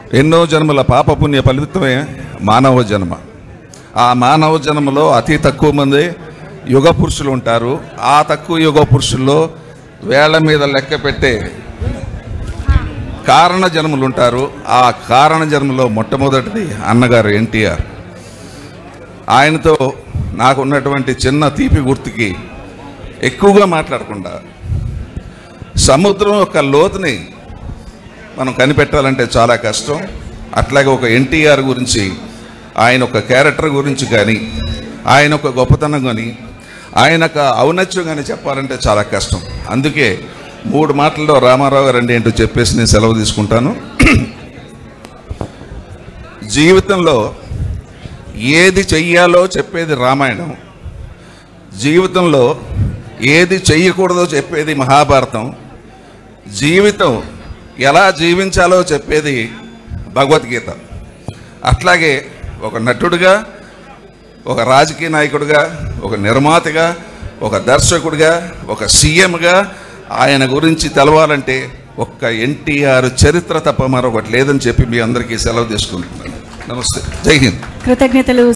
ఎన్నో జన్మల పాపపుణ్య ఫలితమే మానవ జన్మ ఆ మానవ జన్మలో అతి తక్కువ మంది యుగ పురుషులు ఉంటారు ఆ తక్కువ యుగ పురుషుల్లో వేళ్ల మీద లెక్క పెట్టే కారణ జన్మలు ఉంటారు ఆ కారణ జన్మలో మొట్టమొదటిది అన్నగారు ఎన్టీఆర్ ఆయనతో నాకు ఉన్నటువంటి చిన్న తీపి గుర్తుకి ఎక్కువగా మాట్లాడకుండా సముద్రం యొక్క లోతుని మనం కనిపెట్టాలంటే చాలా కష్టం అట్లాగే ఒక ఎన్టీఆర్ గురించి ఆయన ఒక క్యారెక్టర్ గురించి కానీ ఆయన ఒక గొప్పతనం కానీ ఆయన ఒక ఔన్నత్యం కానీ చెప్పాలంటే చాలా కష్టం అందుకే మూడు మాటల్లో రామారావు గారు అంటే ఏంటో చెప్పేసి నేను సెలవు తీసుకుంటాను జీవితంలో ఏది చెయ్యాలో చెప్పేది రామాయణం జీవితంలో ఏది చెయ్యకూడదో చెప్పేది మహాభారతం జీవితం ఎలా జీవించాలో చెప్పేది భగవద్గీత అట్లాగే ఒక నటుడిగా ఒక రాజకీయ నాయకుడిగా ఒక నిర్మాతగా ఒక దర్శకుడిగా ఒక సీఎంగా ఆయన గురించి తెలవాలంటే ఒక్క ఎన్టీఆర్ చరిత్ర తప్ప మరొకటి లేదని చెప్పి మీ అందరికీ సెలవు తీసుకుంటున్నాను నమస్తే జై హింద్ కృతజ్ఞతలు